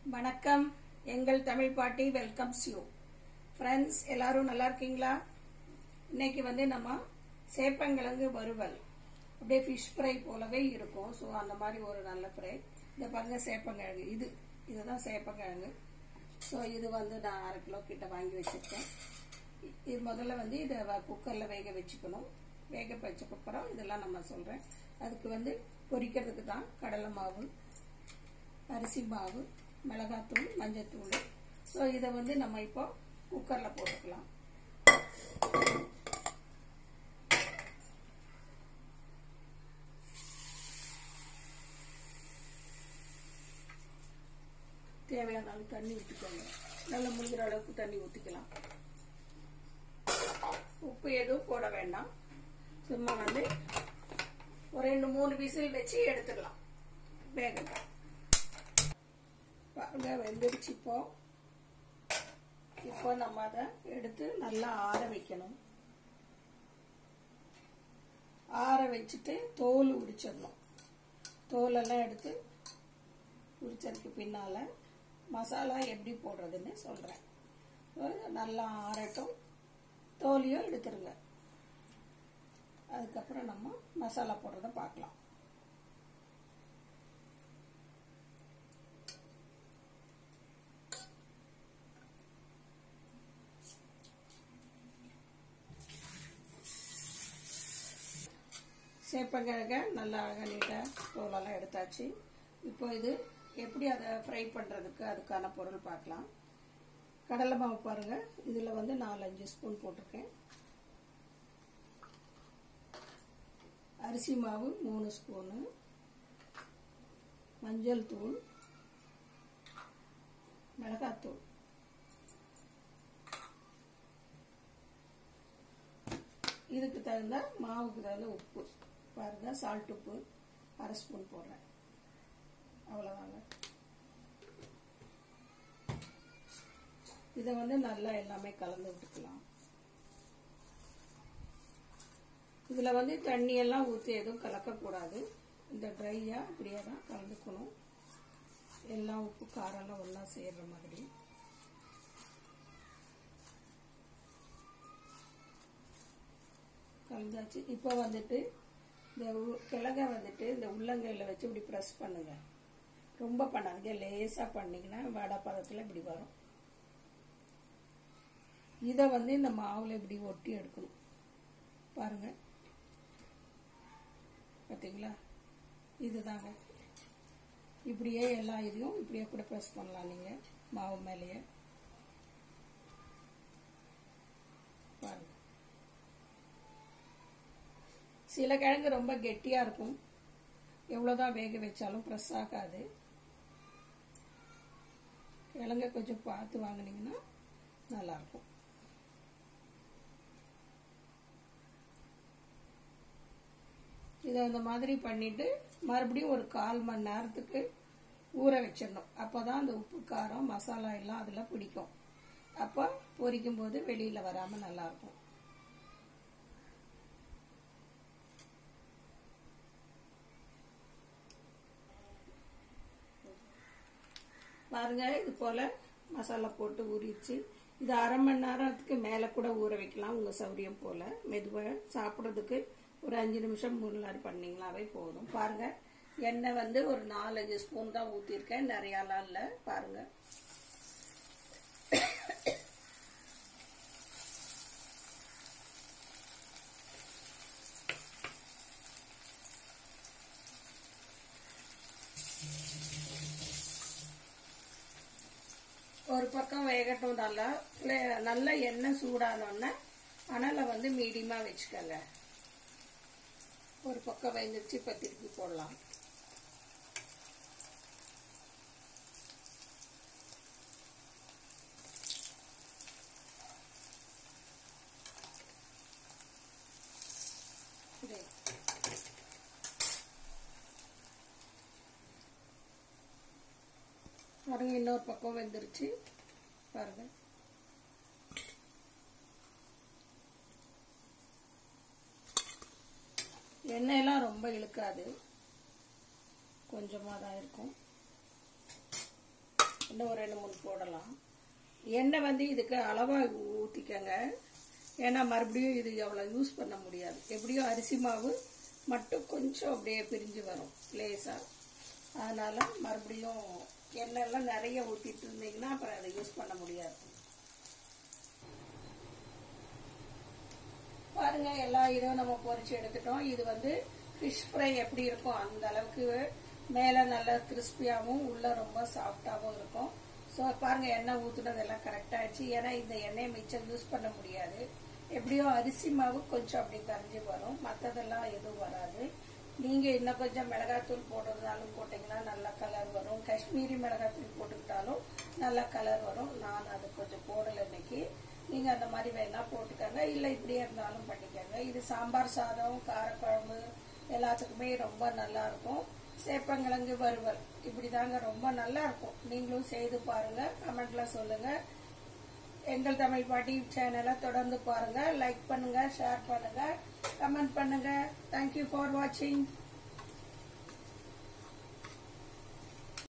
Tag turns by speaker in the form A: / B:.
A: வணக்கம் எங்கள் தமிழ் பாட்டி வெல்கம்ஸ் யூ ஃப்ரெண்ட்ஸ் எல்லாரும் நல்லா இருக்கீங்களா இன்னைக்கு வந்து நம்ம சேப்பங்கிழங்கு வறுவல் அப்படியே ஃபிஷ் ஃப்ரை போலவே இருக்கும் ஸோ அந்த மாதிரி ஒரு நல்ல ஃப்ரை இந்த பாருங்க சேப்பங்கிழங்கு இது இதுதான் சேப்பங்கிழங்கு ஸோ இது வந்து நான் அரை கிலோ கிட்ட வாங்கி வச்சிருக்கேன் இது முதல்ல வந்து இதை குக்கரில் வேக வச்சுக்கணும் வேக வச்சக்கப்புறம் இதெல்லாம் நம்ம சொல்கிறேன் அதுக்கு வந்து பொரிக்கிறதுக்கு தான் கடலை மாவு அரிசி மாவு மிளகாத்தூள் மஞ்சத்தூள் ஸோ இதை வந்து நம்ம இப்போ குக்கரில் போட்டுக்கலாம் தேவையான அளவு தண்ணி ஊற்றிக்கோங்க நல்லா முடிகிற அளவுக்கு தண்ணி ஊற்றிக்கலாம் உப்பு எதுவும் போட வேண்டாம் சும்மா வந்து ஒரு ரெண்டு மூணு விசில் வச்சு எடுத்துடலாம் வேகட்டும் பாருங்க வெந்துடுச்சு இப்போ இப்போ நம்ம அதை எடுத்து நல்லா ஆற வைக்கணும் ஆற வச்சுட்டு தோல் உரிச்சிடணும் தோலெல்லாம் எடுத்து உரிச்சதுக்கு பின்னால் மசாலா எப்படி போடுறதுன்னு சொல்கிறேன் நல்லா ஆறட்டும் தோலியும் எடுத்துருங்க அதுக்கப்புறம் நம்ம மசாலா போடுறத பார்க்கலாம் சேப்பங்கிழங்க நல்லா அழகாக நீட்டாக தோலெல்லாம் எடுத்தாச்சு இப்போ இது எப்படி அதை ஃப்ரை பண்ணுறதுக்கு அதுக்கான பொருள் பார்க்கலாம் கடலை மாவு பாருங்கள் இதில் வந்து நாலஞ்சு ஸ்பூன் போட்டிருக்கேன் அரிசி மாவு மூணு ஸ்பூனு மஞ்சள் தூள் மிளகாத்தூள் இதுக்கு தகுந்த மாவுக்கு தகுந்த உப்பு பாருங்க சால்ட் உப்பு அரை ஸ்பூன் போடுறேன் அவ்வளோதாங்க இதை வந்து நல்லா எல்லாமே கலந்து விட்டுக்கலாம் இதில் வந்து தண்ணியெல்லாம் ஊற்றி எதுவும் கலக்கக்கூடாது இந்த ட்ரையாக இப்படியே தான் கலந்துக்கணும் எல்லாம் உப்பு காரெல்லாம் ஒன்றா சேர்ற மாதிரி கலந்தாச்சு இப்போ வந்துட்டு இந்த கிழங்க வந்துட்டு இந்த உள்ளங்கையில் வச்சு இப்படி ப்ரெஸ் பண்ணுங்க ரொம்ப பண்ணாதீங்க லேசாக பண்ணிங்கன்னா வடை பதத்தில் இப்படி வரும் இதை வந்து இந்த மாவில் இப்படி ஒட்டி எடுக்கணும் பாருங்க பார்த்தீங்களா இதுதாங்க இப்படியே எல்லா இதையும் இப்படியே கூட ப்ரெஸ் பண்ணலாம் நீங்கள் மாவு மேலேயே பாருங்க சில கிழங்கு ரொம்ப கெட்டியாக இருக்கும் எவ்வளோதான் வேக வச்சாலும் ப்ரெஸ் ஆகாது கிழங்க கொஞ்சம் பார்த்து வாங்கினீங்கன்னா நல்லாயிருக்கும் இதை இந்த மாதிரி பண்ணிட்டு மறுபடியும் ஒரு கால் மணி நேரத்துக்கு ஊற வச்சிடணும் அப்போ தான் அந்த உப்பு காரம் மசாலா எல்லாம் அதில் பிடிக்கும் அப்போ பொரிக்கும் போது வெளியில் வராமல் நல்லாயிருக்கும் பாருங்க இது போல் மசாலா போட்டு ஊறிச்சு இது அரை மணி நேரத்துக்கு மேலே கூட ஊற வைக்கலாம் உங்கள் சௌரியம் போல் மெதுவாக சாப்பிட்றதுக்கு ஒரு அஞ்சு நிமிஷம் முன்னாடி பண்ணிங்களாவே போதும் பாருங்க எண்ணெய் வந்து ஒரு நாலஞ்சு ஸ்பூன் தான் ஊற்றிருக்கேன் நிறையாலாம் இல்லை பாருங்க ஒரு பக்கம் வேகட்டும் நல்லா நல்ல எண்ணெய் சூடானோன்னே அனலை வந்து மீடியமாக வச்சுக்கோங்க ஒரு பக்கம் வெந்துருச்சு இப்போ திருப்பி போடலாம் பாருங்க இன்னொரு பக்கம் வெந்துருச்சு பாருங்க எண்ணெயெல்லாம் ரொம்ப இழுக்காது கொஞ்சமாக தான் இருக்கும் இன்னும் ஒரு ரெண்டு மூணு போடலாம் எண்ணெய் வந்து இதுக்கு அளவாக ஊற்றிக்கங்க ஏன்னா மறுபடியும் இது அவ்வளோ யூஸ் பண்ண முடியாது எப்படியும் அரிசி மாவு மட்டும் கொஞ்சம் அப்படியே பிரிஞ்சு வரும் லேசாக அதனால் மறுபடியும் எண்ணெய்லாம் நிறைய ஊற்றிட்டு இருந்தீங்கன்னா அப்புறம் அதை யூஸ் பண்ண முடியாது பாருங்க எல்லா இதுவும் நம்ம பொரிச்சு எடுத்துட்டோம் இது வந்து ஃபிஷ் ஃப்ரை எப்படி இருக்கும் அந்த அளவுக்கு மேலே நல்லா கிறிஸ்பியாகவும் உள்ள ரொம்ப சாஃப்டாகவும் இருக்கும் ஸோ பாருங்க எண்ணெய் ஊற்றுனதெல்லாம் கரெக்டாகிடுச்சு ஏன்னா இந்த எண்ணெயை மிச்சம் யூஸ் பண்ண முடியாது எப்படியோ அரிசி மாவு கொஞ்சம் அப்படி கரைஞ்சி வரும் மற்றதெல்லாம் எதுவும் வராது நீங்கள் இன்னும் கொஞ்சம் மிளகாத்தூள் போடுறதாலும் போட்டிங்கன்னா நல்ல கலர் வரும் காஷ்மீரி மிளகாத்தூள் போட்டுக்கிட்டாலும் நல்ல கலர் வரும் நான் அது கொஞ்சம் போடலை இன்னைக்கு நீங்கள் அந்த மாதிரி வேணா போட்டுக்கோங்க இல்லை இப்படியே இருந்தாலும் பண்ணிக்கோங்க இது சாம்பார் சாதம் காரக்குழம்பு எல்லாத்துக்குமே ரொம்ப நல்லா இருக்கும் சேப்பங்கிழங்கு வறுவல் இப்படி தாங்க ரொம்ப நல்லா இருக்கும் நீங்களும் செய்து பாருங்க கமெண்ட்ல சொல்லுங்க எங்கள் தமிழ் பாட்டி சேனலை தொடர்ந்து பாருங்க லைக் பண்ணுங்க ஷேர் பண்ணுங்க கமெண்ட் பண்ணுங்க தேங்க்யூ ஃபார் வாட்சிங்